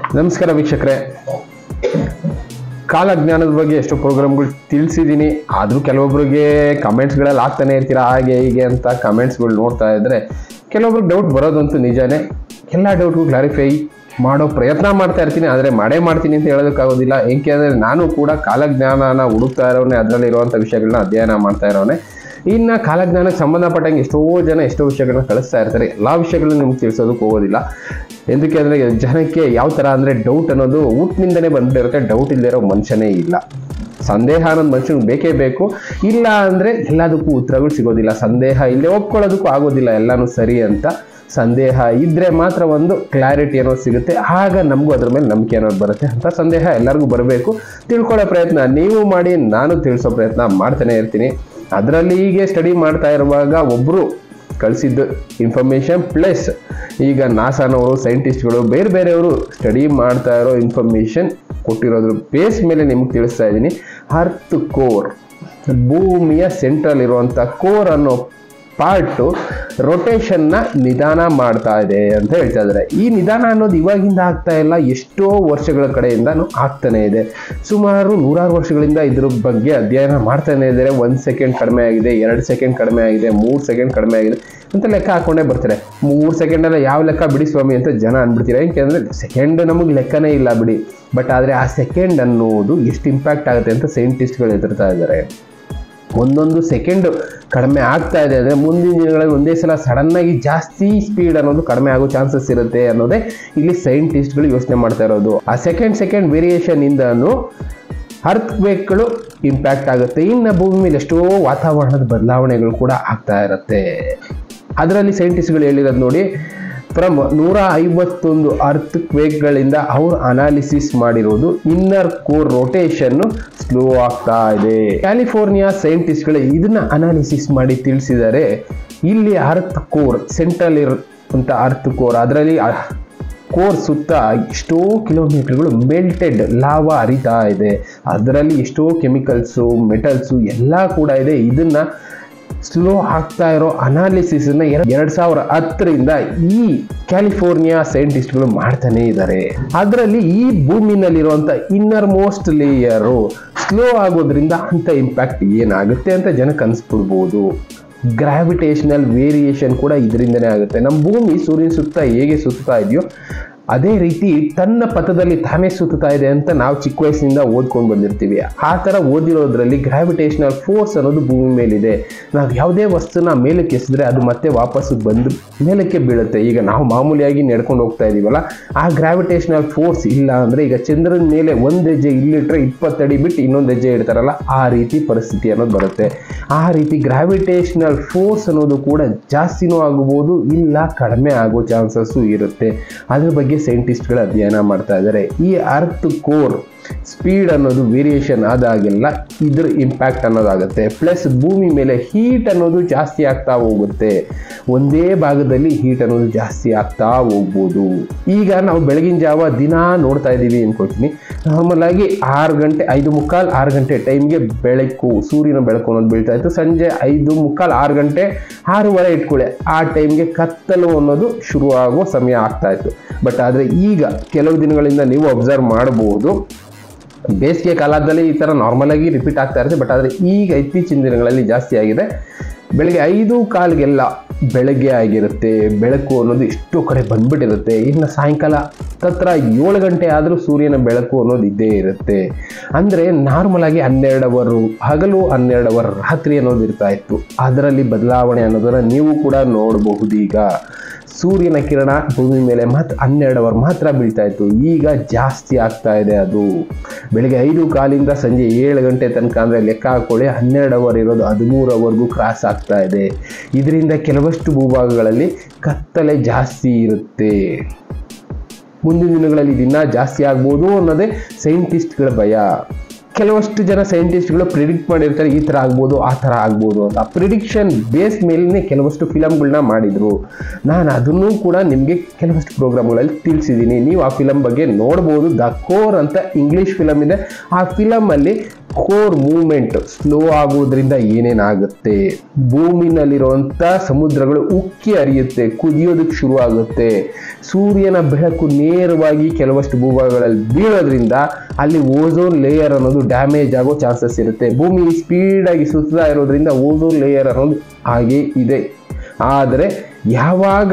ನಮಸ್ಕಾರ ವೀಕ್ಷಕರೇ ಕಾಲಜ್ಞಾನದ ಬಗ್ಗೆ ಎಷ್ಟೋ ಪ್ರೋಗ್ರಾಮ್ಗಳು ತಿಳಿಸಿದ್ದೀನಿ ಆದರೂ ಕೆಲವೊಬ್ಬರಿಗೆ ಕಮೆಂಟ್ಸ್ಗಳಲ್ಲಿ ಆಗ್ತಾನೆ ಇರ್ತೀರಾ ಹಾಗೆ ಹೀಗೆ ಅಂತ ಕಮೆಂಟ್ಸ್ಗಳು ನೋಡ್ತಾ ಇದ್ರೆ ಕೆಲವೊಬ್ರಿಗೆ ಡೌಟ್ ಬರೋದಂತೂ ನಿಜಾನೇ ಎಲ್ಲ ಡೌಟ್ಗೂ ಕ್ಲಾರಿಫೈ ಮಾಡೋ ಪ್ರಯತ್ನ ಮಾಡ್ತಾ ಇರ್ತೀನಿ ಆದರೆ ಮಾಡೇ ಮಾಡ್ತೀನಿ ಅಂತ ಹೇಳೋದಕ್ಕಾಗೋದಿಲ್ಲ ಏಕೆ ಅಂದರೆ ನಾನು ಕೂಡ ಕಾಲಜ್ಞಾನನ ಹುಡುಕ್ತಾ ಇರೋನೆ ಅದರಲ್ಲಿರುವಂಥ ವಿಷಯಗಳನ್ನ ಅಧ್ಯಯನ ಮಾಡ್ತಾ ಇರೋನೆ ಇನ್ನು ಕಾಲಜ್ಞಾನಕ್ಕೆ ಸಂಬಂಧಪಟ್ಟಂಗೆ ಎಷ್ಟೋ ಜನ ಎಷ್ಟೋ ವಿಷಯಗಳನ್ನ ಕಳಿಸ್ತಾ ಇರ್ತಾರೆ ಎಲ್ಲ ವಿಷಯಗಳನ್ನ ನಿಮ್ಗೆ ತಿಳಿಸೋದಕ್ಕೆ ಹೋಗೋದಿಲ್ಲ ఎందుಕ್ಕೆ ಅಂದರೆ ಜನಕ್ಕೆ ಯಾವ ಥರ ಅಂದರೆ ಡೌಟ್ ಅನ್ನೋದು ಊಟನಿಂದನೇ ಬಂದ್ಬಿಟ್ಟಿರುತ್ತೆ ಡೌಟ್ ಇಲ್ಲದೆ ಇರೋ ಮನುಷ್ಯನೇ ಇಲ್ಲ ಸಂದೇಹ ಅನ್ನೋದು ಮನುಷ್ಯನಿಗೆ ಬೇಕೇ ಬೇಕು ಇಲ್ಲ ಅಂದರೆ ಎಲ್ಲದಕ್ಕೂ ಉತ್ತರಗಳು ಸಿಗೋದಿಲ್ಲ ಸಂದೇಹ ಇಲ್ಲದೆ ಒಪ್ಕೊಳ್ಳೋದಕ್ಕೂ ಆಗೋದಿಲ್ಲ ಎಲ್ಲನೂ ಸರಿ ಅಂತ ಸಂದೇಹ ಇದ್ರೆ ಮಾತ್ರ ಒಂದು ಕ್ಲಾರಿಟಿ ಅನ್ನೋದು ಸಿಗುತ್ತೆ ಆಗ ನಮಗೂ ಅದ್ರ ಮೇಲೆ ನಂಬಿಕೆ ಅನ್ನೋದು ಬರುತ್ತೆ ಅಂತ ಸಂದೇಹ ಎಲ್ಲರಿಗೂ ಬರಬೇಕು ತಿಳ್ಕೊಳ್ಳೋ ಪ್ರಯತ್ನ ನೀವು ಮಾಡಿ ನಾನು ತಿಳಿಸೋ ಪ್ರಯತ್ನ ಮಾಡ್ತಾನೆ ಇರ್ತೀನಿ ಅದರಲ್ಲಿ ಹೀಗೆ ಸ್ಟಡಿ ಮಾಡ್ತಾ ಇರುವಾಗ ಒಬ್ಬರು ಕಳಿಸಿದ್ದು ಇನ್ಫಾರ್ಮೇಷನ್ ಪ್ಲಸ್ ಈಗ ನಾಸಾನವರು ಸೈಂಟಿಸ್ಟ್ಗಳು ಬೇರೆ ಬೇರೆಯವರು ಸ್ಟಡಿ ಮಾಡ್ತಾ ಇರೋ ಇನ್ಫಾರ್ಮೇಷನ್ ಕೊಟ್ಟಿರೋದ್ರ ಬೇಸ್ ಮೇಲೆ ನಿಮ್ಗೆ ತಿಳಿಸ್ತಾ ಇದ್ದೀನಿ ಅರ್ತ್ ಕೋರ್ ಭೂಮಿಯ ಸೆಂಟ್ರಲ್ ಇರುವಂಥ ಕೋರ್ ಅನ್ನೋ ಪಾರ್ಟು ರೊಟೇಷನ್ನ ನಿಧಾನ ಮಾಡ್ತಾ ಇದೆ ಅಂತ ಹೇಳ್ತಾ ಇದ್ದಾರೆ ಈ ನಿಧಾನ ಅನ್ನೋದು ಇವಾಗಿಂದ ಆಗ್ತಾ ಇಲ್ಲ ಎಷ್ಟೋ ವರ್ಷಗಳ ಕಡೆಯಿಂದನೂ ಆಗ್ತಾನೆ ಇದೆ ಸುಮಾರು ನೂರಾರು ವರ್ಷಗಳಿಂದ ಇದ್ರ ಬಗ್ಗೆ ಅಧ್ಯಯನ ಮಾಡ್ತಾನೆ ಇದ್ದಾರೆ ಒಂದು ಸೆಕೆಂಡ್ ಕಡಿಮೆ ಆಗಿದೆ ಎರಡು ಸೆಕೆಂಡ್ ಕಡಿಮೆ ಆಗಿದೆ ಮೂರು ಸೆಕೆಂಡ್ ಕಡಿಮೆ ಆಗಿದೆ ಅಂತ ಲೆಕ್ಕ ಹಾಕೊಂಡೇ ಬರ್ತಾರೆ ಮೂರು ಸೆಕೆಂಡಲ್ಲ ಯಾವ ಲೆಕ್ಕ ಬಿಡಿ ಸ್ವಾಮಿ ಅಂತ ಜನ ಅಂದ್ಬಿಡ್ತೀರಾ ಯಾಕೆಂದರೆ ಸೆಕೆಂಡ್ ನಮಗೆ ಲೆಕ್ಕನೇ ಇಲ್ಲ ಬಿಡಿ ಬಟ್ ಆದರೆ ಆ ಸೆಕೆಂಡ್ ಅನ್ನೋದು ಎಷ್ಟು ಇಂಪ್ಯಾಕ್ಟ್ ಆಗುತ್ತೆ ಅಂತ ಸೈಂಟಿಸ್ಟ್ಗಳು ಎದುರ್ತಾ ಇದ್ದಾರೆ ಒಂದೊಂದು ಸೆಕೆಂಡ್ ಕಡಿಮೆ ಆಗ್ತಾ ಇದೆ ಅಂದರೆ ಮುಂದಿನ ದಿನಗಳಲ್ಲಿ ಒಂದೇ ಸಲ ಸಡನ್ನಾಗಿ ಜಾಸ್ತಿ ಸ್ಪೀಡ್ ಅನ್ನೋದು ಕಡಿಮೆ ಆಗೋ ಚಾನ್ಸಸ್ ಇರುತ್ತೆ ಅನ್ನೋದೇ ಇಲ್ಲಿ ಸೈಂಟಿಸ್ಟ್ಗಳು ಯೋಚನೆ ಮಾಡ್ತಾ ಇರೋದು ಆ ಸೆಕೆಂಡ್ ಸೆಕೆಂಡ್ ವೇರಿಯೇಷನ್ ಇಂದನು ಅರ್ತ್ ವೇಕ್ಗಳು ಇಂಪ್ಯಾಕ್ಟ್ ಆಗುತ್ತೆ ಇನ್ನು ಭೂಮಿ ಮೇಲೆ ಎಷ್ಟೋ ವಾತಾವರಣದ ಬದಲಾವಣೆಗಳು ಕೂಡ ಆಗ್ತಾ ಇರುತ್ತೆ ಅದರಲ್ಲಿ ಸೈಂಟಿಸ್ಟ್ಗಳು ಹೇಳಿರೋದು ನೋಡಿ ಫ್ರಮ್ ನೂರ ಐವತ್ತೊಂದು ಅರ್ತ್ ವೇಕ್ಗಳಿಂದ ಅವ್ರು ಅನಾಲಿಸಿಸ್ ಮಾಡಿರೋದು ಇನ್ನರ್ ಕೋರ್ ರೊಟೇಷನ್ ಸ್ಲೋ ಆಗ್ತಾ ಇದೆ ಕ್ಯಾಲಿಫೋರ್ನಿಯಾ ಸೈಂಟಿಸ್ಟ್ಗಳು ಇದನ್ನ ಅನಾಲಿಸಿಸ್ ಮಾಡಿ ತಿಳಿಸಿದ್ದಾರೆ ಇಲ್ಲಿ ಅರ್ತ್ ಕೋರ್ ಸೆಂಟ್ರಲ್ ಇರುವಂಥ ಅರ್ತ್ ಕೋರ್ ಅದರಲ್ಲಿ ಕೋರ್ ಸುತ್ತ ಎಷ್ಟೋ ಕಿಲೋಮೀಟರ್ಗಳು ಮೆಲ್ಟೆಡ್ ಲಾವಾ ಹರಿತಾ ಇದೆ ಅದರಲ್ಲಿ ಎಷ್ಟೋ ಕೆಮಿಕಲ್ಸು ಮೆಟಲ್ಸು ಎಲ್ಲ ಕೂಡ ಇದೆ ಇದನ್ನ ಸ್ಲೋ ಆಗ್ತಾ ಇರೋ ಅನಾಲಿಸಿಸ್ನ ಎರಡ್ ಸಾವಿರ ಹತ್ತರಿಂದ ಈ ಕ್ಯಾಲಿಫೋರ್ನಿಯಾ ಸೈಂಟಿಸ್ಟ್ಗಳು ಮಾಡ್ತಾನೆ ಇದ್ದಾರೆ ಅದರಲ್ಲಿ ಈ ಭೂಮಿನಲ್ಲಿರುವಂಥ ಇನ್ನರ್ ಮೋಸ್ಟ್ ಲೇಯರು ಸ್ಲೋ ಆಗೋದ್ರಿಂದ ಅಂತ ಇಂಪ್ಯಾಕ್ಟ್ ಏನಾಗುತ್ತೆ ಅಂತ ಜನಕ್ಕೆ ಅನ್ಸ್ಬಿಡ್ಬೋದು ಗ್ರಾವಿಟೇಷನಲ್ ವೇರಿಯೇಷನ್ ಕೂಡ ಇದರಿಂದನೇ ಆಗುತ್ತೆ ನಮ್ಮ ಭೂಮಿ ಸೂರ್ಯನ ಸುತ್ತ ಹೇಗೆ ಸುತ್ತಾ ಇದೆಯೋ ಅದೇ ರೀತಿ ತನ್ನ ಪಥದಲ್ಲಿ ತಾನೇ ಸುತ್ತಾ ಇದೆ ಅಂತ ನಾವು ಚಿಕ್ಕ ವಯಸ್ಸಿನಿಂದ ಓದ್ಕೊಂಡು ಬಂದಿರ್ತೀವಿ ಆ ಥರ ಓದಿರೋದ್ರಲ್ಲಿ ಗ್ರಾವಿಟೇಷನಲ್ ಫೋರ್ಸ್ ಅನ್ನೋದು ಭೂಮಿ ಮೇಲಿದೆ ನಾವು ಯಾವುದೇ ವಸ್ತುನ ಮೇಲಕ್ಕೆ ಎಸಿದ್ರೆ ಅದು ಮತ್ತೆ ವಾಪಸ್ಸು ಬಂದು ಮೇಲಕ್ಕೆ ಬೀಳುತ್ತೆ ಈಗ ನಾವು ಮಾಮೂಲಿಯಾಗಿ ನಡ್ಕೊಂಡು ಹೋಗ್ತಾ ಇದೀವಲ್ಲ ಆ ಗ್ರಾವಿಟೇಷನಲ್ ಫೋರ್ಸ್ ಇಲ್ಲ ಅಂದರೆ ಈಗ ಚಂದ್ರನ ಮೇಲೆ ಒಂದು ಹೆಜ್ಜೆ ಇಲ್ಲಿಟ್ರೆ ಇಪ್ಪತ್ತಡಿ ಬಿಟ್ಟು ಇನ್ನೊಂದು ಹೆಜ್ಜೆ ಇಡ್ತಾರಲ್ಲ ಆ ರೀತಿ ಪರಿಸ್ಥಿತಿ ಅನ್ನೋದು ಬರುತ್ತೆ ಆ ರೀತಿ ಗ್ರಾವಿಟೇಷನಲ್ ಫೋರ್ಸ್ ಅನ್ನೋದು ಕೂಡ ಜಾಸ್ತಿನೂ ಆಗಬಹುದು ಇಲ್ಲ ಕಡಿಮೆ ಆಗೋ ಚಾನ್ಸಸ್ಸು ಇರುತ್ತೆ ಅದ್ರ ಬಗ್ಗೆ ಸೈಂಟಿಸ್ಟ್ಗಳು ಅಧ್ಯಯನ ಮಾಡ್ತಾ ಇದ್ದಾರೆ ಈ ಅರ್ತ್ ಕೋರ್ ಸ್ಪೀಡ್ ಅನ್ನೋದು ವೇರಿಯೇಷನ್ ಆದಾಗೆಲ್ಲ ಇದ್ರ ಇಂಪ್ಯಾಕ್ಟ್ ಅನ್ನೋದಾಗುತ್ತೆ ಪ್ಲಸ್ ಭೂಮಿ ಮೇಲೆ ಹೀಟ್ ಅನ್ನೋದು ಜಾಸ್ತಿ ಆಗ್ತಾ ಹೋಗುತ್ತೆ ಒಂದೇ ಭಾಗದಲ್ಲಿ ಹೀಟ್ ಅನ್ನೋದು ಜಾಸ್ತಿ ಆಗ್ತಾ ಹೋಗ್ಬೋದು ಈಗ ನಾವು ಬೆಳಗಿನ ಜಾವ ದಿನ ನೋಡ್ತಾ ಇದ್ದೀವಿ ಅನ್ಕೋತೀನಿ ನಾರ್ಮಲ್ ಆಗಿ ಆರು ಗಂಟೆ ಐದು ಮುಕ್ಕಾಲು ಆರು ಗಂಟೆ ಟೈಮ್ಗೆ ಬೆಳಕು ಸೂರ್ಯನ ಬೆಳಕು ಅನ್ನೋದು ಬೀಳ್ತಾ ಇತ್ತು ಸಂಜೆ ಐದು ಮುಕ್ಕಾಲು ಆರು ಗಂಟೆ ಆರೂವರೆ ಇಟ್ಕೊಳ್ಳಿ ಆ ಟೈಮ್ಗೆ ಕತ್ತಲು ಅನ್ನೋದು ಶುರು ಆಗೋ ಸಮಯ ಆಗ್ತಾ ಇತ್ತು ಬಟ್ ಆದರೆ ಈಗ ಕೆಲವು ದಿನಗಳಿಂದ ನೀವು ಅಬ್ಸರ್ವ್ ಮಾಡಬಹುದು ಬೇಸಿಗೆ ಕಾಲದಲ್ಲಿ ಈ ಥರ ನಾರ್ಮಲ್ ಆಗಿ ರಿಪೀಟ್ ಆಗ್ತಾ ಇರುತ್ತೆ ಬಟ್ ಆದರೆ ಈಗ ಇತ್ತೀಚಿನ ದಿನಗಳಲ್ಲಿ ಜಾಸ್ತಿ ಆಗಿದೆ ಬೆಳಗ್ಗೆ ಐದು ಕಾಲಿಗೆಲ್ಲ ಬೆಳಗ್ಗೆ ಆಗಿರುತ್ತೆ ಬೆಳಕು ಅನ್ನೋದು ಎಷ್ಟೋ ಕಡೆ ಬಂದ್ಬಿಟ್ಟಿರುತ್ತೆ ಇನ್ನು ಸಾಯಂಕಾಲ ಹತ್ತತ್ರ ಏಳು ಗಂಟೆ ಆದರೂ ಸೂರ್ಯನ ಬೆಳಕು ಅನ್ನೋದು ಇದ್ದೇ ಇರುತ್ತೆ ಅಂದರೆ ನಾರ್ಮಲ್ ಆಗಿ ಹನ್ನೆರಡು ಅವರು ಹಗಲು ಹನ್ನೆರಡು ಅವರ್ ರಾತ್ರಿ ಅನ್ನೋದು ಇರ್ತಾ ಇತ್ತು ಅದರಲ್ಲಿ ಬದಲಾವಣೆ ಅನ್ನೋದನ್ನು ನೀವು ಕೂಡ ನೋಡಬಹುದು ಈಗ ಸೂರ್ಯನ ಕಿರಣ ಭೂಮಿ ಮೇಲೆ ಮಾತ್ರ ಹನ್ನೆರಡು ಅವರ್ ಮಾತ್ರ ಬೀಳ್ತಾ ಇತ್ತು ಈಗ ಜಾಸ್ತಿ ಆಗ್ತಾ ಇದೆ ಅದು ಬೆಳಿಗ್ಗೆ ಐದು ಕಾಲಿಂದ ಸಂಜೆ ಏಳು ಗಂಟೆ ತನಕ ಅಂದರೆ ಲೆಕ್ಕ ಹಾಕೊಳ್ಳಿ ಹನ್ನೆರಡು ಅವರ್ ಇರೋದು ಹದಿಮೂರು ಅವರ್ಗೂ ಕ್ರಾಸ್ ಆಗ್ತಾ ಇದೆ ಇದರಿಂದ ಕೆಲವಷ್ಟು ಭೂಭಾಗಗಳಲ್ಲಿ ಕತ್ತಲೆ ಜಾಸ್ತಿ ಇರುತ್ತೆ ಮುಂದಿನ ದಿನಗಳಲ್ಲಿ ದಿನ ಜಾಸ್ತಿ ಆಗ್ಬೋದು ಅನ್ನೋದೇ ಸೈಂಟಿಸ್ಟ್ಗಳ ಭಯ ಕೆಲವಷ್ಟು ಜನ ಸೈಂಟಿಸ್ಟ್ಗಳು ಪ್ರಿಡಿಕ್ಟ್ ಮಾಡಿರ್ತಾರೆ ಈ ಥರ ಆಗ್ಬೋದು ಆ ಥರ ಆಗ್ಬೋದು ಅಂತ ಪ್ರಿಡಿಕ್ಷನ್ ಬೇಸ್ ಮೇಲೇ ಕೆಲವಷ್ಟು ಫಿಲಮ್ಗಳನ್ನ ಮಾಡಿದರು ನಾನು ಅದನ್ನೂ ಕೂಡ ನಿಮಗೆ ಕೆಲವಷ್ಟು ಪ್ರೋಗ್ರಾಮ್ಗಳಲ್ಲಿ ತಿಳಿಸಿದ್ದೀನಿ ನೀವು ಆ ಫಿಲಮ್ ಬಗ್ಗೆ ನೋಡ್ಬೋದು ದ ಕೋರ್ ಅಂತ ಇಂಗ್ಲೀಷ್ ಫಿಲಮ್ ಇದೆ ಆ ಫಿಲಮಲ್ಲಿ ಕೋರ್ ಮೂವ್ಮೆಂಟ್ ಸ್ಲೋ ಆಗೋದ್ರಿಂದ ಏನೇನಾಗುತ್ತೆ ಭೂಮಿನಲ್ಲಿರುವಂಥ ಸಮುದ್ರಗಳು ಉಕ್ಕಿ ಹರಿಯುತ್ತೆ ಕುದಿಯೋದಕ್ಕೆ ಶುರು ಆಗುತ್ತೆ ಸೂರ್ಯನ ಬೆಳಕು ನೇರವಾಗಿ ಕೆಲವಷ್ಟು ಭೂಭಾಗಗಳಲ್ಲಿ ಬೀಳೋದ್ರಿಂದ ಅಲ್ಲಿ ಓಝೋನ್ ಲೇಯರ್ ಅನ್ನೋದು ಡ್ಯಾಮೇಜ್ ಆಗೋ ಚಾನ್ಸಸ್ ಇರುತ್ತೆ ಭೂಮಿ ಸ್ಪೀಡಾಗಿ ಸುತ್ತಾ ಇರೋದ್ರಿಂದ ಓಝೋನ್ ಲೇಯರ್ ಅನ್ನೋದು ಹಾಗೆ ಇದೆ ಆದರೆ ಯಾವಾಗ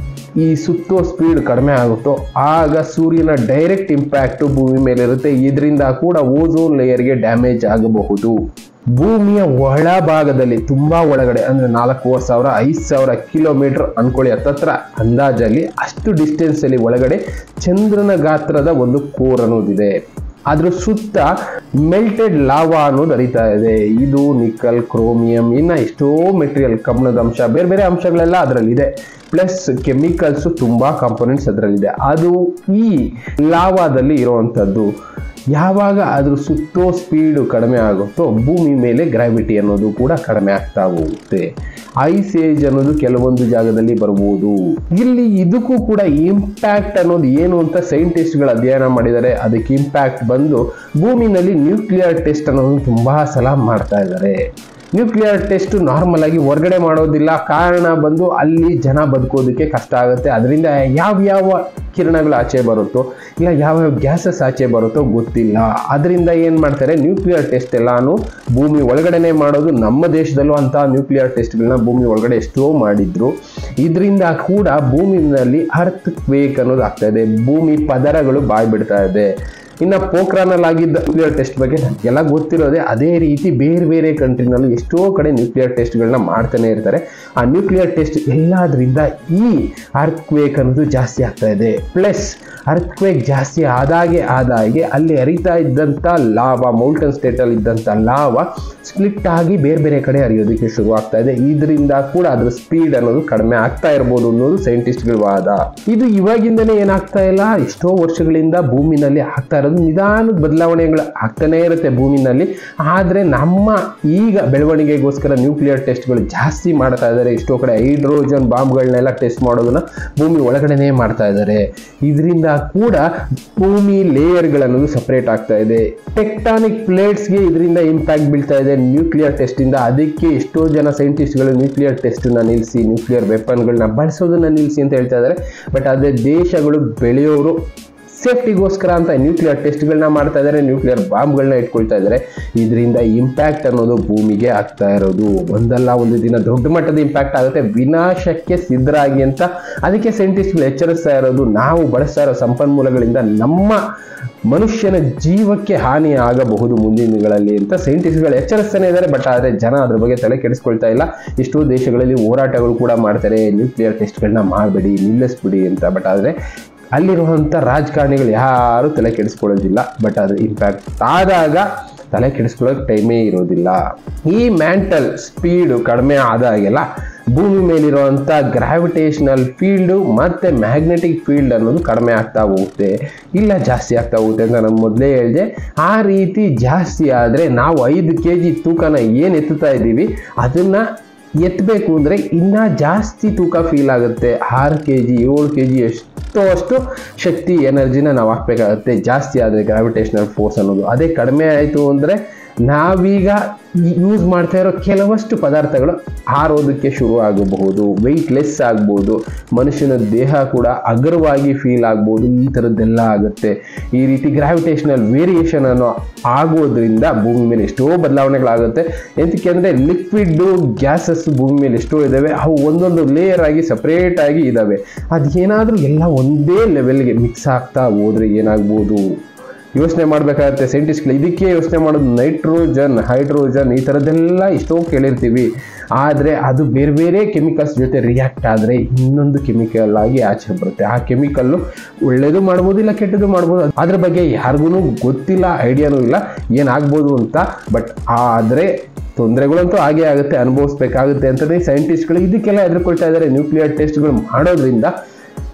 ಈ ಸುತ್ತೋ ಸ್ಪೀಡ್ ಕಡಿಮೆ ಆಗುತ್ತೋ ಆಗ ಸೂರ್ಯನ ಡೈರೆಕ್ಟ್ ಇಂಪ್ಯಾಕ್ಟು ಭೂಮಿ ಮೇಲೆ ಇರುತ್ತೆ ಇದರಿಂದ ಕೂಡ ಓಝೋನ್ ಲೇಯರ್ಗೆ ಡ್ಯಾಮೇಜ್ ಆಗಬಹುದು ಭೂಮಿಯ ಒಳಭಾಗದಲ್ಲಿ ತುಂಬಾ ಒಳಗಡೆ ಅಂದ್ರೆ ನಾಲ್ಕೂವರೆ ಸಾವಿರ ಐದು ಸಾವಿರ ಕಿಲೋಮೀಟರ್ ಅನ್ಕೊಳ್ಳಿ ಹತ್ತತ್ರ ಅಂದಾಜಲ್ಲಿ ಅಷ್ಟು ಡಿಸ್ಟೆನ್ಸ್ ಅಲ್ಲಿ ಒಳಗಡೆ ಚಂದ್ರನ ಗಾತ್ರದ ಒಂದು ಕೋರ್ ಅನ್ನೋದಿದೆ ಅದ್ರ ಸುತ್ತ ಮೆಲ್ಟೆಡ್ ಲಾವಾ ಅನ್ನೋದು ಹರಿತಾ ಇದೆ ಇದು ನಿಕಲ್ ಕ್ರೋಮಿಯಂ ಇನ್ನ ಎಷ್ಟೋ ಮೆಟೀರಿಯಲ್ ಕಬ್ಣದ ಅಂಶ ಬೇರೆ ಬೇರೆ ಅಂಶಗಳೆಲ್ಲ ಅದರಲ್ಲಿದೆ ಪ್ಲಸ್ ಕೆಮಿಕಲ್ಸ್ ತುಂಬಾ ಕಾಂಪೊನೆಂಟ್ಸ್ ಅದರಲ್ಲಿದೆ ಅದು ಈ ಲಾವಾದಲ್ಲಿ ಇರುವಂಥದ್ದು ಯಾವಾಗ ಅದ್ರ ಸುತ್ತೋ ಸ್ಪೀಡು ಕಡಿಮೆ ಆಗುತ್ತೋ ಭೂಮಿ ಮೇಲೆ ಗ್ರಾವಿಟಿ ಅನ್ನೋದು ಕೂಡ ಕಡಿಮೆ ಆಗ್ತಾ ಹೋಗುತ್ತೆ ಐಸ್ ಏಜ್ ಅನ್ನೋದು ಕೆಲವೊಂದು ಜಾಗದಲ್ಲಿ ಬರ್ಬೋದು ಇಲ್ಲಿ ಇದಕ್ಕೂ ಕೂಡ ಇಂಪ್ಯಾಕ್ಟ್ ಅನ್ನೋದು ಏನು ಅಂತ ಸೈಂಟಿಸ್ಟ್ಗಳು ಅಧ್ಯಯನ ಮಾಡಿದ್ದಾರೆ ಅದಕ್ಕೆ ಇಂಪ್ಯಾಕ್ಟ್ ಬಂದು ಭೂಮಿನಲ್ಲಿ ನ್ಯೂಕ್ಲಿಯರ್ ಟೆಸ್ಟ್ ಅನ್ನೋದು ತುಂಬಾ ಸಲ ಮಾಡ್ತಾ ಇದ್ದಾರೆ ನ್ಯೂಕ್ಲಿಯರ್ ಟೆಸ್ಟ್ ನಾರ್ಮಲ್ ಆಗಿ ಹೊರಗಡೆ ಮಾಡೋದಿಲ್ಲ ಕಾರಣ ಬಂದು ಅಲ್ಲಿ ಜನ ಬದುಕೋದಕ್ಕೆ ಕಷ್ಟ ಆಗುತ್ತೆ ಅದರಿಂದ ಯಾವ್ಯಾವ ಕಿರಣಗಳು ಆಚೆ ಬರುತ್ತೋ ಇಲ್ಲ ಯಾವ್ಯಾವ ಗ್ಯಾಸಸ್ ಆಚೆ ಬರುತ್ತೋ ಗೊತ್ತಿಲ್ಲ ಅದರಿಂದ ಏನು ಮಾಡ್ತಾರೆ ನ್ಯೂಕ್ಲಿಯರ್ ಟೆಸ್ಟ್ ಎಲ್ಲಾನು ಭೂಮಿ ಒಳಗಡೆನೆ ಮಾಡೋದು ನಮ್ಮ ದೇಶದಲ್ಲೂ ಅಂತ ನ್ಯೂಕ್ಲಿಯರ್ ಟೆಸ್ಟ್ಗಳನ್ನ ಭೂಮಿ ಒಳಗಡೆ ಎಷ್ಟೋ ಮಾಡಿದ್ರು ಇದರಿಂದ ಕೂಡ ಭೂಮಿನಲ್ಲಿ ಅರ್ತ್ ಕ್ವೇಕ್ ಅನ್ನೋದು ಆಗ್ತಾ ಇದೆ ಭೂಮಿ ಪದರಗಳು ಬಾಯ್ ಬಿಡ್ತಾ ಇದೆ ಇನ್ನು ಪೋಖ್ರಾನಲ್ಲಿ ಆಗಿದ್ದ ನ್ಯೂಕ್ಲಿಯರ್ ಟೆಸ್ಟ್ ಬಗ್ಗೆ ಎಲ್ಲ ಗೊತ್ತಿರೋದೆ ಅದೇ ರೀತಿ ಬೇರೆ ಬೇರೆ ಕಂಟ್ರಿನಲ್ಲೂ ಎಷ್ಟೋ ಕಡೆ ನ್ಯೂಕ್ಲಿಯರ್ ಟೆಸ್ಟ್ಗಳನ್ನ ಮಾಡ್ತಾನೆ ಇರ್ತಾರೆ ಆ ನ್ಯೂಕ್ಲಿಯರ್ ಟೆಸ್ಟ್ ಎಲ್ಲದರಿಂದ ಈ ಅರ್ತ್ ಕ್ವೇಕ್ ಅನ್ನೋದು ಜಾಸ್ತಿ ಆಗ್ತಾ ಇದೆ ಪ್ಲಸ್ ಅರ್ತ್ ಕ್ವೇಕ್ ಜಾಸ್ತಿ ಆದಾಗೆ ಆದಾಗೆ ಅಲ್ಲಿ ಹರಿತಾ ಇದ್ದಂಥ ಲಾವ ಮೌಲ್ಟನ್ ಸ್ಟೇಟಲ್ಲಿ ಇದ್ದಂಥ ಲಾವ ಸ್ಪ್ಲಿಟ್ ಆಗಿ ಬೇರೆ ಬೇರೆ ಕಡೆ ಹರಿಯೋದಕ್ಕೆ ಶುರು ಆಗ್ತಾ ಇದೆ ಇದರಿಂದ ಕೂಡ ಅದ್ರ ಸ್ಪೀಡ್ ಅನ್ನೋದು ಕಡಿಮೆ ಆಗ್ತಾ ಇರ್ಬೋದು ಅನ್ನೋದು ಸೈಂಟಿಸ್ಟ್ಗಳ ವಾದ ಇದು ಇವಾಗಿಂದನೇ ಏನಾಗ್ತಾ ಇಲ್ಲ ಎಷ್ಟೋ ವರ್ಷಗಳಿಂದ ಭೂಮಿನಲ್ಲಿ ಆಗ್ತಾ ಇರೋದು ನಿಧಾನದ ಬದಲಾವಣೆಗಳು ಆಗ್ತಾನೇ ಇರುತ್ತೆ ಭೂಮಿನಲ್ಲಿ ಆದರೆ ನಮ್ಮ ಈಗ ಬೆಳವಣಿಗೆಗೋಸ್ಕರ ನ್ಯೂಕ್ಲಿಯರ್ ಟೆಸ್ಟ್ಗಳು ಜಾಸ್ತಿ ಮಾಡ್ತಾ ಇದ್ದಾರೆ ಎಷ್ಟೋ ಕಡೆ ಹೈಡ್ರೋಜನ್ ಬಾಂಬ್ಗಳನ್ನೆಲ್ಲ ಟೆಸ್ಟ್ ಮಾಡೋದನ್ನ ಭೂಮಿ ಒಳಗಡೆನೇ ಮಾಡ್ತಾ ಇದ್ದಾರೆ ಇದರಿಂದ ಕೂಡ ಭೂಮಿ ಲೇಯರ್ಗಳನ್ನೋದು ಸಪರೇಟ್ ಆಗ್ತಾ ಇದೆ ಟೆಕ್ಟಾನಿಕ್ ಪ್ಲೇಟ್ಸ್ಗೆ ಇದರಿಂದ ಇಂಪ್ಯಾಕ್ಟ್ ಬೀಳ್ತಾ ಇದೆ ನ್ಯೂಕ್ಲಿಯರ್ ಟೆಸ್ಟಿಂದ ಅದಕ್ಕೆ ಎಷ್ಟೋ ಜನ ಸೈಂಟಿಸ್ಟ್ಗಳು ನ್ಯೂಕ್ಲಿಯರ್ ಟೆಸ್ಟನ್ನ ನಿಲ್ಲಿಸಿ ನ್ಯೂಕ್ಲಿಯರ್ ವೆಪನ್ಗಳನ್ನ ಬಳಸೋದನ್ನ ನಿಲ್ಲಿಸಿ ಅಂತ ಹೇಳ್ತಾ ಇದ್ದಾರೆ ಬಟ್ ಅದೇ ದೇಶಗಳು ಬೆಳೆಯೋರು ಸೇಫ್ಟಿಗೋಸ್ಕರ ಅಂತ ನ್ಯೂಕ್ಲಿಯರ್ ಟೆಸ್ಟ್ಗಳನ್ನ ಮಾಡ್ತಾ ಇದ್ದಾರೆ ನ್ಯೂಕ್ಲಿಯರ್ ಬಾಂಬ್ಗಳನ್ನ ಇಟ್ಕೊಳ್ತಾ ಇದ್ದಾರೆ ಇದರಿಂದ ಇಂಪ್ಯಾಕ್ಟ್ ಅನ್ನೋದು ಭೂಮಿಗೆ ಆಗ್ತಾ ಇರೋದು ಒಂದಲ್ಲ ಒಂದು ದಿನ ದೊಡ್ಡ ಮಟ್ಟದ ಇಂಪ್ಯಾಕ್ಟ್ ಆಗುತ್ತೆ ವಿನಾಶಕ್ಕೆ ಸಿದ್ಧರಾಗಿ ಅಂತ ಅದಕ್ಕೆ ಸೈಂಟಿಸ್ಟ್ಗಳು ಎಚ್ಚರಿಸ್ತಾ ಇರೋದು ನಾವು ಬಳಸ್ತಾ ಇರೋ ಸಂಪನ್ಮೂಲಗಳಿಂದ ನಮ್ಮ ಮನುಷ್ಯನ ಜೀವಕ್ಕೆ ಹಾನಿ ಆಗಬಹುದು ಮುಂದಿನ ದಿನಗಳಲ್ಲಿ ಅಂತ ಸೈಂಟಿಸ್ಟ್ಗಳು ಎಚ್ಚರಿಸ್ತಾನೆ ಇದ್ದಾರೆ ಬಟ್ ಆದರೆ ಜನ ಅದ್ರ ಬಗ್ಗೆ ತಲೆ ಕೆಡಿಸ್ಕೊಳ್ತಾ ಇಲ್ಲ ಎಷ್ಟೋ ದೇಶಗಳಲ್ಲಿ ಹೋರಾಟಗಳು ಕೂಡ ಮಾಡ್ತಾರೆ ನ್ಯೂಕ್ಲಿಯರ್ ಟೆಸ್ಟ್ಗಳನ್ನ ಮಾಡಬೇಡಿ ನಿಲ್ಲಿಸ್ಬಿಡಿ ಅಂತ ಬಟ್ ಆದರೆ ಅಲ್ಲಿರುವಂಥ ರಾಜಕಾರಣಿಗಳು ಯಾರು ತಲೆ ಕೆಡಿಸ್ಕೊಳ್ಳೋದಿಲ್ಲ ಬಟ್ ಅದು ಇಂಪ್ಯಾಕ್ಟ್ ಆದಾಗ ತಲೆ ಕೆಡಿಸ್ಕೊಳ್ಳೋಕೆ ಟೈಮೇ ಇರೋದಿಲ್ಲ ಈ ಮ್ಯಾಂಟಲ್ ಸ್ಪೀಡು ಕಡಿಮೆ ಆದಾಗೆಲ್ಲ ಭೂಮಿ ಮೇಲಿರುವಂಥ ಗ್ರಾವಿಟೇಷನಲ್ ಫೀಲ್ಡು ಮತ್ತು ಮ್ಯಾಗ್ನೆಟಿಕ್ ಫೀಲ್ಡ್ ಅನ್ನೋದು ಕಡಿಮೆ ಆಗ್ತಾ ಹೋಗುತ್ತೆ ಇಲ್ಲ ಜಾಸ್ತಿ ಆಗ್ತಾ ಹೋಗುತ್ತೆ ಅಂತ ನಾನು ಮೊದಲೇ ಹೇಳಿದೆ ಆ ರೀತಿ ಜಾಸ್ತಿ ಆದರೆ ನಾವು ಐದು ಕೆ ಜಿ ತೂಕನ ಏನು ಎತ್ತುತ್ತಾ ಇದ್ದೀವಿ ಅದನ್ನು ಎತ್ತಬೇಕು ಅಂದರೆ ಇನ್ನೂ ಜಾಸ್ತಿ ತೂಕ ಫೀಲ್ ಆಗುತ್ತೆ ಆರು ಕೆ ಜಿ ಏಳು ಕೆ ಜಿ ಎಷ್ಟೋ ಅಷ್ಟು ಶಕ್ತಿ ಎನರ್ಜಿನ ನಾವು ಹಾಕ್ಬೇಕಾಗತ್ತೆ ಜಾಸ್ತಿ ಆದರೆ ಗ್ರಾವಿಟೇಷನಲ್ ಫೋರ್ಸ್ ಅನ್ನೋದು ಅದೇ ಕಡಿಮೆ ಆಯಿತು ಅಂದರೆ ನಾವೀಗ ಯೂಸ್ ಮಾಡ್ತಾ ಇರೋ ಕೆಲವಷ್ಟು ಪದಾರ್ಥಗಳು ಹಾರೋದಕ್ಕೆ ಶುರು ಆಗಬಹುದು ವೆಯ್ಟ್ ಲೆಸ್ ಆಗ್ಬೋದು ಮನುಷ್ಯನ ದೇಹ ಕೂಡ ಅಗ್ರವಾಗಿ ಫೀಲ್ ಆಗ್ಬೋದು ಈ ಥರದ್ದೆಲ್ಲ ಆಗುತ್ತೆ ಈ ರೀತಿ ಗ್ರಾವಿಟೇಷನಲ್ ವೇರಿಯೇಷನ್ ಅನ್ನೋ ಆಗೋದ್ರಿಂದ ಭೂಮಿ ಮೇಲೆ ಎಷ್ಟೋ ಬದಲಾವಣೆಗಳಾಗುತ್ತೆ ಎಂತಕ್ಕೆ ಅಂದರೆ ಲಿಕ್ವಿಡ್ಡು ಗ್ಯಾಸಸ್ ಭೂಮಿ ಮೇಲೆ ಎಷ್ಟೋ ಇದ್ದಾವೆ ಅವು ಒಂದೊಂದು ಲೇಯರ್ ಆಗಿ ಸಪ್ರೇಟ್ ಆಗಿ ಇದ್ದಾವೆ ಅದೇನಾದರೂ ಎಲ್ಲ ಒಂದೇ ಲೆವೆಲ್ಗೆ ಮಿಕ್ಸ್ ಆಗ್ತಾ ಹೋದ್ರೆ ಏನಾಗ್ಬೋದು ಯೋಚನೆ ಮಾಡಬೇಕಾಗತ್ತೆ ಸೈಂಟಿಸ್ಟ್ಗಳು ಇದಕ್ಕೆ ಯೋಚನೆ ಮಾಡೋದು ನೈಟ್ರೋಜನ್ ಹೈಡ್ರೋಜನ್ ಈ ಥರದ್ದೆಲ್ಲ ಎಷ್ಟೋ ಕೇಳಿರ್ತೀವಿ ಆದರೆ ಅದು ಬೇರೆ ಬೇರೆ ಕೆಮಿಕಲ್ಸ್ ಜೊತೆ ರಿಯಾಕ್ಟ್ ಆದರೆ ಇನ್ನೊಂದು ಕೆಮಿಕಲ್ ಆಗಿ ಆಚೆ ಬರುತ್ತೆ ಆ ಕೆಮಿಕಲ್ಲು ಒಳ್ಳೇದು ಮಾಡ್ಬೋದು ಇಲ್ಲ ಕೆಟ್ಟದ್ದು ಮಾಡ್ಬೋದು ಅದ್ರ ಬಗ್ಗೆ ಯಾರಿಗೂ ಗೊತ್ತಿಲ್ಲ ಐಡಿಯಾನೂ ಇಲ್ಲ ಏನಾಗ್ಬೋದು ಅಂತ ಬಟ್ ಆದರೆ ತೊಂದರೆಗಳಂತೂ ಹಾಗೇ ಆಗುತ್ತೆ ಅನುಭವಿಸ್ಬೇಕಾಗುತ್ತೆ ಅಂತಲೇ ಸೈಂಟಿಸ್ಟ್ಗಳು ಇದಕ್ಕೆಲ್ಲ ಹೆದರ್ಕೊಳ್ತಾ ಇದ್ದಾರೆ ನ್ಯೂಕ್ಲಿಯರ್ ಟೆಸ್ಟ್ಗಳು ಮಾಡೋದ್ರಿಂದ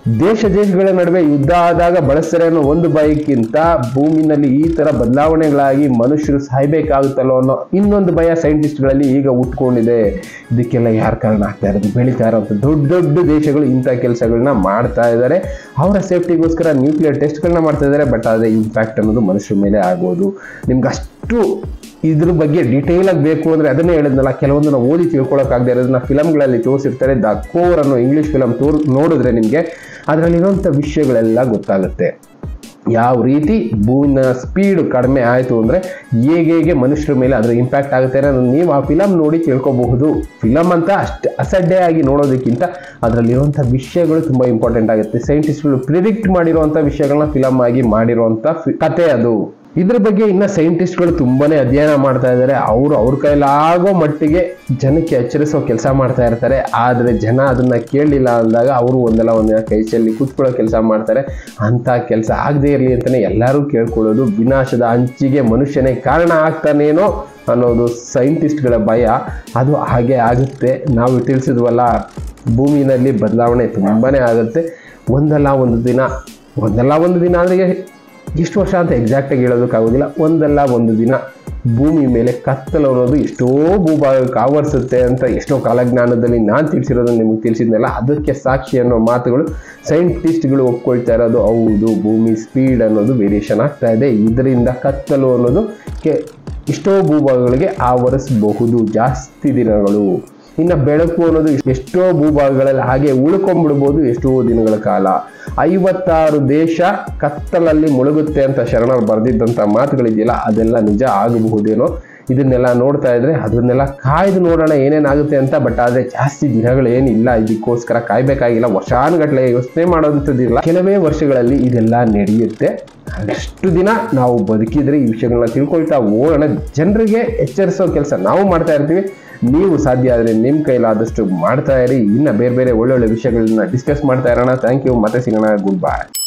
ದೇಶ ದೇಶಗಳ ನಡುವೆ ಯುದ್ಧ ಆದಾಗ ಬಳಸ್ತಾರೆ ಅನ್ನೋ ಒಂದು ಭಯಕ್ಕಿಂತ ಭೂಮಿನಲ್ಲಿ ಈ ತರ ಬದಲಾವಣೆಗಳಾಗಿ ಮನುಷ್ಯರು ಸಾಯ್ಬೇಕಾಗುತ್ತಲ್ಲೋ ಅನ್ನೋ ಇನ್ನೊಂದು ಭಯ ಸೈಂಟಿಸ್ಟ್ಗಳಲ್ಲಿ ಈಗ ಉಟ್ಕೊಂಡಿದೆ ಇದಕ್ಕೆಲ್ಲ ಯಾರು ಕಾರಣ ಆಗ್ತಾ ಇರೋದು ಬೆಳೀತಾ ಇರೋಂಥ ದೊಡ್ಡ ದೊಡ್ಡ ದೇಶಗಳು ಇಂಥ ಕೆಲಸಗಳನ್ನ ಮಾಡ್ತಾ ಇದ್ದಾರೆ ಅವರ ಸೇಫ್ಟಿಗೋಸ್ಕರ ನ್ಯೂಕ್ಲಿಯರ್ ಟೆಸ್ಟ್ಗಳನ್ನ ಮಾಡ್ತಾ ಇದ್ದಾರೆ ಬಟ್ ಅದೇ ಇಂಪ್ಯಾಕ್ಟ್ ಅನ್ನೋದು ಮನುಷ್ಯರ ಮೇಲೆ ಆಗೋದು ನಿಮ್ಗೆ ಅಷ್ಟು ಇದ್ರ ಬಗ್ಗೆ ಡೀಟೇಲ್ ಆಗಿ ಬೇಕು ಅಂದ್ರೆ ಅದನ್ನೇ ಹೇಳಿದ್ನಲ್ಲ ಕೆಲವೊಂದು ನಾವು ಓದಿ ತಿಳ್ಕೊಳಕ್ಕಾಗದೆ ಇರೋದನ್ನ ಫಿಲಮ್ಗಳಲ್ಲಿ ತೋರಿಸಿರ್ತಾರೆ ದ ಕೋರ್ ಅನ್ನೋ ಇಂಗ್ಲಿಷ್ ಫಿಲಮ್ ತೋರ್ ನೋಡಿದ್ರೆ ನಿಮಗೆ ಅದರಲ್ಲಿರುವಂಥ ವಿಷಯಗಳೆಲ್ಲ ಗೊತ್ತಾಗುತ್ತೆ ಯಾವ ರೀತಿ ಭೂಮಿನ ಸ್ಪೀಡ್ ಕಡಿಮೆ ಆಯಿತು ಅಂದರೆ ಹೇಗೆ ಹೇಗೆ ಮನುಷ್ಯರ ಮೇಲೆ ಅದರ ಇಂಪ್ಯಾಕ್ಟ್ ಆಗುತ್ತೆ ಅನ್ನೋದು ನೀವು ಆ ಫಿಲಮ್ ನೋಡಿ ತಿಳ್ಕೊಬಹುದು ಫಿಲಮ್ ಅಂತ ಅಷ್ಟು ಅಸಡ್ಡೆ ಆಗಿ ನೋಡೋದಕ್ಕಿಂತ ಅದರಲ್ಲಿರುವಂಥ ವಿಷಯಗಳು ತುಂಬ ಇಂಪಾರ್ಟೆಂಟ್ ಆಗುತ್ತೆ ಸೈಂಟಿಸ್ಟ್ಗಳು ಪ್ರಿಡಿಕ್ಟ್ ಮಾಡಿರುವಂಥ ವಿಷಯಗಳನ್ನ ಫಿಲಮ್ ಆಗಿ ಮಾಡಿರುವಂಥ ಕತೆ ಅದು ಇದ್ರ ಬಗ್ಗೆ ಇನ್ನ ಸೈಂಟಿಸ್ಟ್ಗಳು ತುಂಬಾನೇ ಅಧ್ಯಯನ ಮಾಡ್ತಾ ಇದ್ದಾರೆ ಅವರು ಅವ್ರ ಕೈಲಾಗೋ ಮಟ್ಟಿಗೆ ಜನಕ್ಕೆ ಎಚ್ಚರಿಸೋ ಕೆಲಸ ಮಾಡ್ತಾ ಇರ್ತಾರೆ ಆದರೆ ಜನ ಅದನ್ನ ಕೇಳಲಿಲ್ಲ ಅಂದಾಗ ಅವರು ಒಂದಲ್ಲ ಒಂದಿನ ಕೈ ಚೆಲ್ಲಿ ಕೂತ್ಕೊಳ್ಳೋ ಕೆಲಸ ಮಾಡ್ತಾರೆ ಅಂತ ಕೆಲಸ ಆಗದೆ ಇರಲಿ ಅಂತಾನೆ ಎಲ್ಲರೂ ಕೇಳ್ಕೊಳ್ಳೋದು ವಿನಾಶದ ಅಂಚಿಗೆ ಮನುಷ್ಯನೇ ಕಾರಣ ಆಗ್ತಾನೇನೋ ಅನ್ನೋದು ಸೈಂಟಿಸ್ಟ್ಗಳ ಭಯ ಅದು ಹಾಗೆ ಆಗುತ್ತೆ ನಾವು ತಿಳಿಸಿದ್ವಲ್ಲ ಭೂಮಿನಲ್ಲಿ ಬದಲಾವಣೆ ತುಂಬಾನೇ ಆಗುತ್ತೆ ಒಂದಲ್ಲ ಒಂದು ದಿನ ಒಂದಲ್ಲ ಒಂದು ದಿನ ಅಂದರೆ ಎಷ್ಟು ವರ್ಷ ಅಂತ ಎಕ್ಸಾಕ್ಟಾಗಿ ಹೇಳೋದಕ್ಕಾಗೋದಿಲ್ಲ ಒಂದಲ್ಲ ಒಂದು ದಿನ ಭೂಮಿ ಮೇಲೆ ಕತ್ತಲು ಅನ್ನೋದು ಎಷ್ಟೋ ಭೂಭಾಗಕ್ಕೆ ಆವರಿಸುತ್ತೆ ಅಂತ ಎಷ್ಟೋ ಕಾಲಜ್ಞಾನದಲ್ಲಿ ನಾನು ತಿಳಿಸಿರೋದನ್ನು ನಿಮಗೆ ತಿಳಿಸಿದ್ನಲ್ಲ ಅದಕ್ಕೆ ಸಾಕ್ಷಿ ಅನ್ನೋ ಮಾತುಗಳು ಸೈಂಟಿಸ್ಟ್ಗಳು ಒಪ್ಕೊಳ್ತಾ ಇರೋದು ಹೌದು ಭೂಮಿ ಸ್ಪೀಡ್ ಅನ್ನೋದು ವೇರಿಯೇಷನ್ ಆಗ್ತಾ ಇದೆ ಇದರಿಂದ ಕತ್ತಲು ಅನ್ನೋದು ಕೆ ಎಷ್ಟೋ ಭೂಭಾಗಗಳಿಗೆ ಆವರಿಸಬಹುದು ಜಾಸ್ತಿ ದಿನಗಳು ಇನ್ನು ಬೆಳಕು ಅನ್ನೋದು ಎಷ್ಟೋ ಭೂಭಾಗಗಳಲ್ಲಿ ಹಾಗೆ ಉಳ್ಕೊಂಡ್ಬಿಡ್ಬೋದು ಎಷ್ಟೋ ದಿನಗಳ ಕಾಲ ಐವತ್ತಾರು ದೇಶ ಕತ್ತಲಲ್ಲಿ ಮುಳುಗುತ್ತೆ ಅಂತ ಶರಣರು ಬರೆದಿದ್ದಂಥ ಮಾತುಗಳಿದೆಯಲ್ಲ ಅದೆಲ್ಲ ನಿಜ ಆಗಬಹುದೇನೋ ಇದನ್ನೆಲ್ಲ ನೋಡ್ತಾ ಇದ್ರೆ ಅದನ್ನೆಲ್ಲ ಕಾಯ್ದು ನೋಡೋಣ ಏನೇನಾಗುತ್ತೆ ಅಂತ ಬಟ್ ಆದರೆ ಜಾಸ್ತಿ ದಿನಗಳೇನಿಲ್ಲ ಇದಕ್ಕೋಸ್ಕರ ಕಾಯ್ಬೇಕಾಗಿಲ್ಲ ವರ್ಷಾನುಗಟ್ಟಲೆ ಯೋಚನೆ ಮಾಡೋದಂಥದ್ದಿಲ್ಲ ಕೆಲವೇ ವರ್ಷಗಳಲ್ಲಿ ಇದೆಲ್ಲ ನಡೆಯುತ್ತೆ ಅಷ್ಟು ದಿನ ನಾವು ಬದುಕಿದ್ರೆ ಈ ವಿಷಯಗಳನ್ನ ತಿಳ್ಕೊಳ್ತಾ ಹೋಗೋಣ ಜನರಿಗೆ ಎಚ್ಚರಿಸೋ ಕೆಲಸ ನಾವು ಮಾಡ್ತಾ ಇರ್ತೀವಿ ನೀವು ಸಾಧ್ಯ ಆದರೆ ನಿಮ್ಮ ಕೈಲಾದಷ್ಟು ಮಾಡ್ತಾ ಇರಿ ಇನ್ನು ಬೇರೆ ಬೇರೆ ಒಳ್ಳೊಳ್ಳೆ ವಿಷಯಗಳನ್ನ ಡಿಸ್ಕಸ್ ಮಾಡ್ತಾ ಇರೋಣ ಥ್ಯಾಂಕ್ ಯು ಮತ್ತೆ ಸಿಗೋಣ ಗುಡ್ ಬಾಯ್